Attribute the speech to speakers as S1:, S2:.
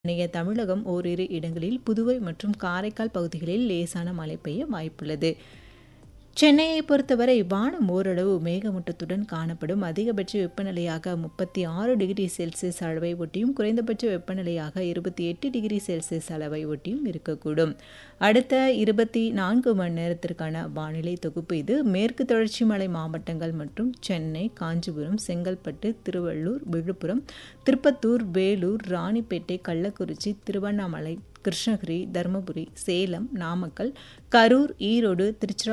S1: ஏனைய தமிழகம் ஓரிரு இடங்களில் புதுவை மற்றும் காரைக்கால் பகுதிகளில் லேசான மழை பெய்ய வாய்ப்புள்ளது சென்னையை பொறுத்தவரை வானம் ஓரளவு மேகமூட்டத்துடன் காணப்படும் அதிகபட்ச வெப்பநிலையாக முப்பத்தி ஆறு டிகிரி செல்சியஸ் அளவை ஒட்டியும் குறைந்தபட்ச வெப்பநிலையாக இருபத்தி எட்டு டிகிரி செல்சியஸ் அளவை ஒட்டியும் இருக்கக்கூடும் அடுத்த இருபத்தி நான்கு மணி நேரத்திற்கான வானிலை தொகுப்பு இது மேற்கு தொடர்ச்சி மலை மாவட்டங்கள் மற்றும் சென்னை காஞ்சிபுரம் செங்கல்பட்டு திருவள்ளூர் விழுப்புரம் திருப்பத்தூர் வேலூர் ராணிப்பேட்டை கள்ளக்குறிச்சி திருவண்ணாமலை கிருஷ்ணகிரி தருமபுரி சேலம் நாமக்கல் கரூர் ஈரோடு திருச்சிரா